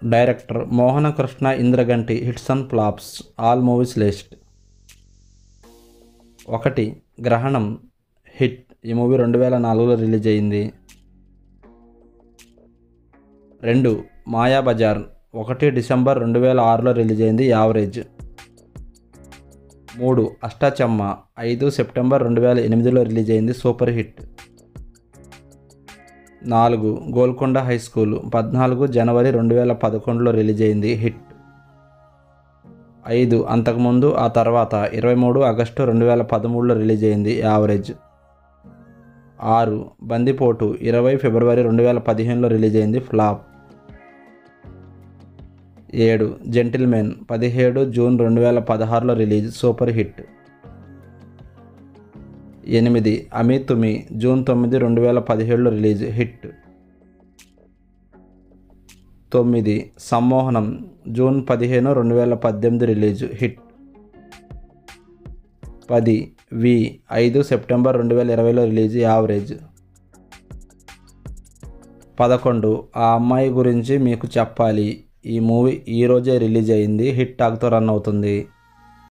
director Mohana Krishna Indraganti hits and flops all movies list ఒకటి Grahanam hit ఈ movie రెండు వేల నాలుగులో రిలీజ్ అయింది రెండు మాయాబజార్ ఒకటి డిసెంబర్ రెండు వేల ఆరులో రిలీజ్ అయింది యావరేజ్ మూడు అష్టాచమ్మ ఐదు సెప్టెంబర్ రెండు వేల ఎనిమిదిలో రిలీజ్ అయింది సూపర్ హిట్ నాలుగు గోల్కొండ హై స్కూల్ పద్నాలుగు జనవరి రెండు వేల పదకొండులో రిలీజ్ అయింది హిట్ ఐదు అంతకుముందు ఆ తర్వాత ఇరవై మూడు ఆగస్టు రెండు వేల పదమూడులో రిలీజ్ అయింది యావరేజ్ ఆరు బందిపోటు ఇరవై ఫిబ్రవరి రెండు వేల పదిహేనులో రిలీజ్ అయింది ఫ్లాప్ ఏడు జెంటిల్మెన్ పదిహేడు జూన్ రెండు వేల పదహారులో రిలీజ్ సూపర్ హిట్ ఎనిమిది అమీ తుమి జూన్ తొమ్మిది రెండు వేల పదిహేడులో రిలీజ్ హిట్ తొమ్మిది సమ్మోహనం జూన్ పదిహేను రెండు వేల పద్దెనిమిది రిలీజ్ హిట్ పది వి ఐదు సెప్టెంబర్ రెండు వేల ఇరవైలో రిలీజ్ యావరేజ్ పదకొండు ఆ అమ్మాయి గురించి మీకు చెప్పాలి ఈ మూవీ ఈరోజే రిలీజ్ అయింది హిట్ టాక్తో రన్ అవుతుంది